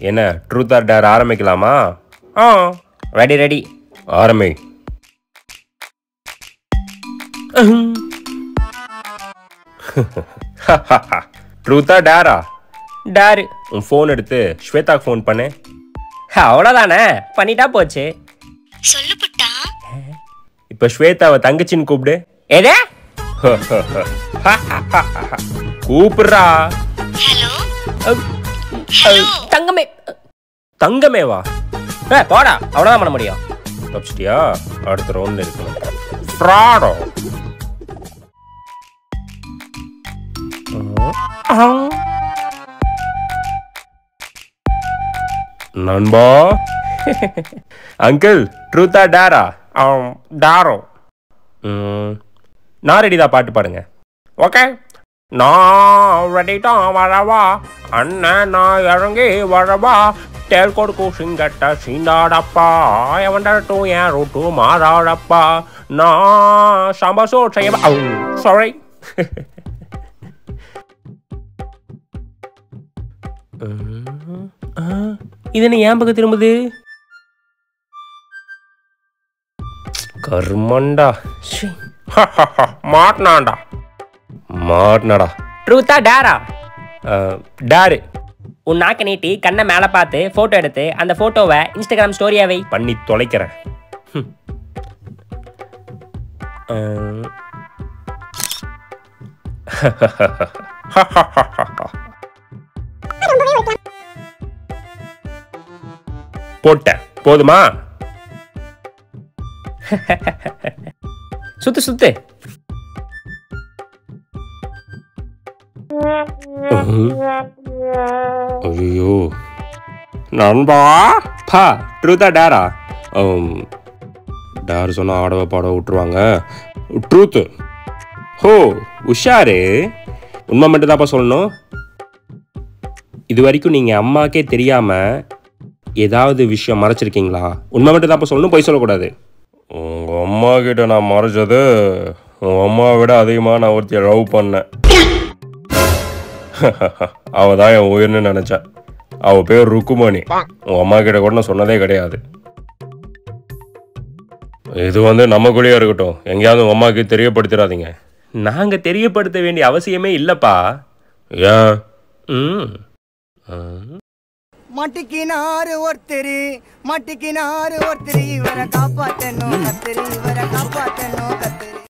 என்ன truth or dare ஆரம்பிக்கலாமா ஆ ready ready ஆரம்பி ட்ரூத்தா டேரா டேரு உன் ஃபோன் எடுத்து ஸ்வேதாக்கு ஃபோன் பண்ணு அவ்வளோதானே பண்ணிட்டா போச்சு சொல்லு புட்டா இப்போ ஸ்வேதாவை தங்கச்சின்னு கூப்பிடு எதே கூப்பிடுறா ஹலோ அஹ், ஹலோ தங்கமே தங்கமேவா ஏ போடா அவ்வளோதான் பண்ண முடியும் தப்பிச்சிட்டியா அடுத்த ரவுண்ட் இருக்கணும் ஃப்ராடோ நண்பா அங்கிள் ட்ரூத்தா டேரா டாரோ ம், நான் ரெடி தான் பாட்டு பாடுங்க ஓகே நான் ரெடி தான் வரவா அண்ணன் நான் இறங்கி வரவா தேல் கொடுக்கு சிங்கட்ட சீண்டாடப்பா எவன்டட்டும் என் ரூட்டு மாறாடப்பா நான் சம்பசோ செய்ய சாரி இது என்ன ஏன் பக்கம் திரும்புது கர்மண்டா ச்சீ. மாட்டினான்டா மாட்டினாடா ட்ரூத்தா டேரா டேரு உன் நாக்க நீட்டி கண்ணை மேலே பார்த்து ஃபோட்டோ எடுத்து அந்த ஃபோட்டோவை இன்ஸ்டாகிராம் ஸ்டோரியா வை பண்ணி தொலைக்கிறேன் ஹம். அஹ். போட்டேன் போதுமா சுத்து சுத்து ஐயோ நண்பா பா ட்ரூத்தா டேரா டேர் சொன்னா ஆடவ பாட விட்டுருவாங்க ட்ரூத்து ஹோ உஷாரு உண்மை மட்டும் தான்ப்பா சொல்லணும் இது வரைக்கும் நீங்கள் அம்மாக்கே தெரியாமல் ஏதாவது விஷயம் மறைச்சிருக்கீங்களா உண்மை மட்டும் தான்ப்பா சொல்லணும் பொய் சொல்லக்கூடாது உங்கள் அம்மா கிட்ட நான் மறைச்சது உங்கள் அம்மாவை விட அதிகமாக நான் ஒருத்திய லவ் பண்ணேன் அவ தான் என் உயிர்னு நினைச்சேன் அவ பேர் ருக்குமணி உன் அம்மா கிட்ட கூட நான் சொன்னதே கிடையாது இது வந்து நமக்குள்ளேயே இருக்கட்டும் எங்கேயாவது உங்க அம்மாவுக்கு தெரியப்படுத்திடாதீங்க நாங்க தெரியப்படுத்த வேண்டிய அவசியமே இல்லப்பா ஏன் ம் ஆ. மட்டிக்கினாரு ஒருத்தரு மட்டிக்கினாரு ஒருத்தரு இவரை காப்பாத்தணும் கத்திரி இவரை காப்பாத்தணும் கத்திரி